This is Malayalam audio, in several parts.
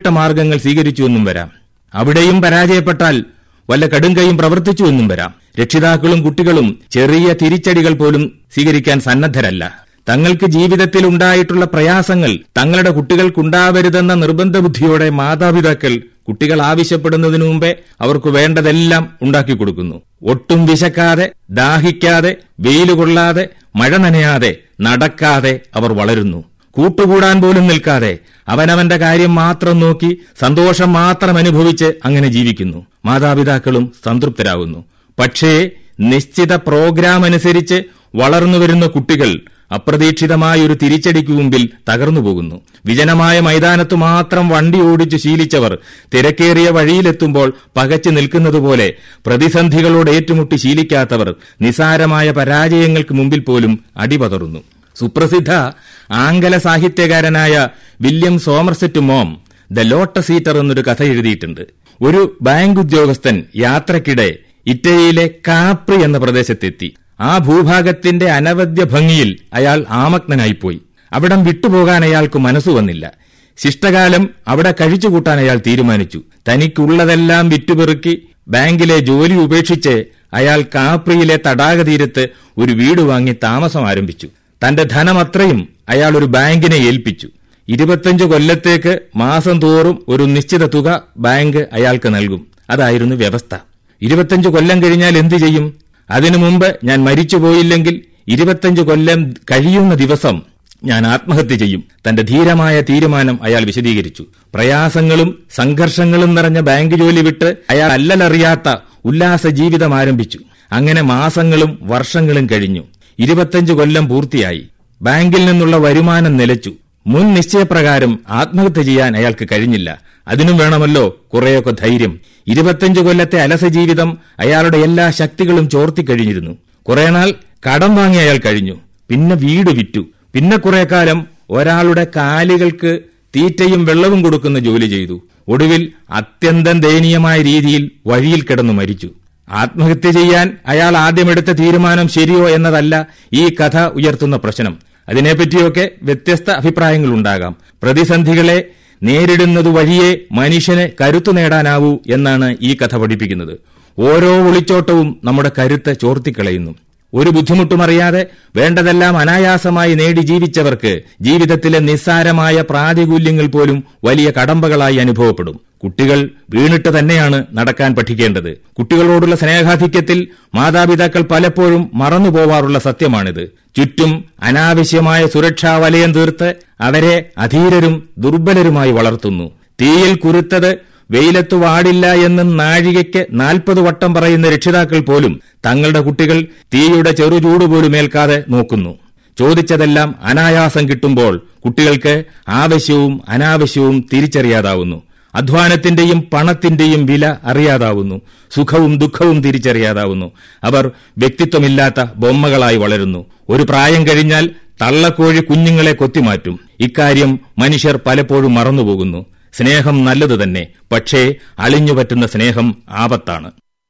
മാർഗങ്ങൾ സ്വീകരിച്ചുവെന്നും വരാം അവിടെയും പരാജയപ്പെട്ടാൽ വല്ല കടുങ്കയും പ്രവർത്തിച്ചു എന്നും വരാം രക്ഷിതാക്കളും കുട്ടികളും ചെറിയ തിരിച്ചടികൾ പോലും സ്വീകരിക്കാൻ സന്നദ്ധരല്ല തങ്ങൾക്ക് ജീവിതത്തിൽ ഉണ്ടായിട്ടുള്ള പ്രയാസങ്ങൾ തങ്ങളുടെ കുട്ടികൾക്കുണ്ടാവരുതെന്ന നിർബന്ധ ബുദ്ധിയോടെ മാതാപിതാക്കൾ കുട്ടികൾ ആവശ്യപ്പെടുന്നതിനു മുമ്പേ അവർക്ക് വേണ്ടതെല്ലാം ഉണ്ടാക്കി കൊടുക്കുന്നു ഒട്ടും വിശക്കാതെ ദാഹിക്കാതെ വെയിലുകൊള്ളാതെ മഴ നനയാതെ നടക്കാതെ അവർ വളരുന്നു കൂട്ടുകൂടാൻ പോലും നിൽക്കാതെ അവനവന്റെ കാര്യം മാത്രം നോക്കി സന്തോഷം മാത്രം അനുഭവിച്ച് അങ്ങനെ ജീവിക്കുന്നു മാതാപിതാക്കളും സംതൃപ്തരാകുന്നു പക്ഷേ നിശ്ചിത പ്രോഗ്രാം അനുസരിച്ച് വളർന്നു വരുന്ന കുട്ടികൾ അപ്രതീക്ഷിതമായ ഒരു തിരിച്ചടിക്ക് മുമ്പിൽ തകർന്നു പോകുന്നു വിജനമായ മൈതാനത്തു മാത്രം വണ്ടി ഓടിച്ചു ശീലിച്ചവർ തിരക്കേറിയ വഴിയിലെത്തുമ്പോൾ പകച്ചു നിൽക്കുന്നതുപോലെ പ്രതിസന്ധികളോട് ഏറ്റുമുട്ടി ശീലിക്കാത്തവർ നിസാരമായ പരാജയങ്ങൾക്ക് മുമ്പിൽ പോലും അടിപതറുന്നു സുപ്രസിദ്ധ ആംഗല സാഹിത്യകാരനായ William Somerset Maugham the lotus eater എന്നൊരു കഥ എഴുതിയിട്ടുണ്ട് ഒരു ബാങ്ക് ഉദ്യോഗസ്ഥൻ യാത്രക്കിടെ ഇറ്റലിയിലെ കാപ്രി എന്ന പ്രദേശത്തെത്തി ആ ഭൂഭാഗത്തിന്റെ അനവദ്യ ഭംഗിയിൽ അയാൾ ആമഗ്നനായിപ്പോയി അവിടം വിട്ടുപോകാൻ അയാൾക്ക് മനസ്സു വന്നില്ല ശിഷ്ടകാലം അവിടെ കഴിച്ചുകൂട്ടാൻ അയാൾ തീരുമാനിച്ചു തനിക്കുള്ളതെല്ലാം വിറ്റുപെറുക്കി ബാങ്കിലെ ജോലി ഉപേക്ഷിച്ച് അയാൾ കാപ്രിയിലെ തടാകതീരത്ത് ഒരു വീട് വാങ്ങി താമസം ആരംഭിച്ചു തന്റെ ധനമത്രയും അയാൾ ഒരു ബാങ്കിനെ ഏൽപ്പിച്ചു ഇരുപത്തഞ്ച് കൊല്ലത്തേക്ക് മാസം തോറും ഒരു നിശ്ചിത തുക ബാങ്ക് അയാൾക്ക് നൽകും അതായിരുന്നു വ്യവസ്ഥ ഇരുപത്തഞ്ച് കൊല്ലം കഴിഞ്ഞാൽ എന്തു ചെയ്യും അതിനു മുമ്പ് ഞാൻ മരിച്ചുപോയില്ലെങ്കിൽ ഇരുപത്തഞ്ച് കൊല്ലം കഴിയുന്ന ദിവസം ഞാൻ ആത്മഹത്യ ചെയ്യും തന്റെ ധീരമായ തീരുമാനം അയാൾ വിശദീകരിച്ചു പ്രയാസങ്ങളും സംഘർഷങ്ങളും നിറഞ്ഞ ബാങ്ക് ജോലി വിട്ട് അയാൾ അല്ലലറിയാത്ത ഉല്ലാസ ജീവിതം ആരംഭിച്ചു അങ്ങനെ മാസങ്ങളും വർഷങ്ങളും കഴിഞ്ഞു ഇരുപത്തഞ്ച് കൊല്ലം പൂർത്തിയായി ബാങ്കിൽ നിന്നുള്ള വരുമാനം നിലച്ചു മുൻ നിശ്ചയപ്രകാരം ആത്മഹത്യ ചെയ്യാൻ അയാൾക്ക് കഴിഞ്ഞില്ല അതിനും വേണമല്ലോ കുറെയൊക്കെ ധൈര്യം ഇരുപത്തഞ്ച് കൊല്ലത്തെ അലസ ജീവിതം അയാളുടെ എല്ലാ ശക്തികളും ചോർത്തിക്കഴിഞ്ഞിരുന്നു കുറെ നാൾ കടം വാങ്ങി അയാൾ കഴിഞ്ഞു പിന്നെ വീട് വിറ്റു പിന്നെ കുറെ കാലം ഒരാളുടെ കാലുകൾക്ക് തീറ്റയും വെള്ളവും കൊടുക്കുന്ന ജോലി ചെയ്തു ഒടുവിൽ അത്യന്തം ദയനീയമായ രീതിയിൽ വഴിയിൽ കിടന്നു മരിച്ചു ആത്മഹത്യ ചെയ്യാൻ അയാൾ ആദ്യമെടുത്ത തീരുമാനം ശരിയോ എന്നതല്ല ഈ കഥ ഉയർത്തുന്ന പ്രശ്നം അതിനെപ്പറ്റിയൊക്കെ വ്യത്യസ്ത അഭിപ്രായങ്ങളുണ്ടാകാം പ്രതിസന്ധികളെ നേരിടുന്നത് വഴിയേ മനുഷ്യന് കരുത്തു നേടാനാവൂ എന്നാണ് ഈ കഥ പഠിപ്പിക്കുന്നത് ഓരോ ഒളിച്ചോട്ടവും നമ്മുടെ കരുത്ത് ചോർത്തിക്കളയുന്നു ഒരു ബുദ്ധിമുട്ടും അറിയാതെ വേണ്ടതെല്ലാം അനായാസമായി നേടി ജീവിച്ചവർക്ക് ജീവിതത്തിലെ നിസ്സാരമായ പ്രാതികൂല്യങ്ങൾ പോലും വലിയ കടമ്പകളായി അനുഭവപ്പെടും കുട്ടികൾ വീണിട്ട് തന്നെയാണ് നടക്കാൻ പഠിക്കേണ്ടത് കുട്ടികളോടുള്ള സ്നേഹാധിക്യത്തിൽ മാതാപിതാക്കൾ പലപ്പോഴും മറന്നുപോവാറുള്ള സത്യമാണിത് ചുറ്റും അനാവശ്യമായ സുരക്ഷാ വലയം തീർത്ത് അവരെ അധീരരും ദുർബലരുമായി വളർത്തുന്നു തീയിൽ കുരുത്തത് വെയിലത്തു വാടില്ല എന്ന് നാഴികയ്ക്ക് നാൽപ്പത് വട്ടം പറയുന്ന രക്ഷിതാക്കൾ പോലും തങ്ങളുടെ കുട്ടികൾ തീയുടെ ചെറുചൂട് പോലും ഏൽക്കാതെ നോക്കുന്നു ചോദിച്ചതെല്ലാം അനായാസം കിട്ടുമ്പോൾ കുട്ടികൾക്ക് ആവശ്യവും അനാവശ്യവും തിരിച്ചറിയാതാവുന്നു അധ്വാനത്തിന്റെയും പണത്തിന്റെയും വില അറിയാതാവുന്നു സുഖവും ദുഃഖവും തിരിച്ചറിയാതാവുന്നു അവർ വ്യക്തിത്വമില്ലാത്ത ബൊമ്മകളായി വളരുന്നു ഒരു പ്രായം കഴിഞ്ഞാൽ തള്ളക്കോഴി കുഞ്ഞുങ്ങളെ കൊത്തിമാറ്റും ഇക്കാര്യം മനുഷ്യർ പലപ്പോഴും മറന്നുപോകുന്നു സ്നേഹം നല്ലത് തന്നെ പക്ഷേ അളിഞ്ഞുപറ്റുന്ന സ്നേഹം ആപത്താണ്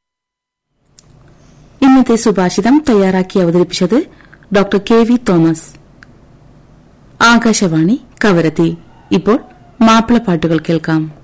ഇന്നത്തെ സുഭാഷിതം തയ്യാറാക്കി അവതരിപ്പിച്ചത് doctor K V Thomas Akashvani Kavaratti ഇപ്പോൾ മാപ്പിളപ്പാട്ടുകൾ കേൾക്കാം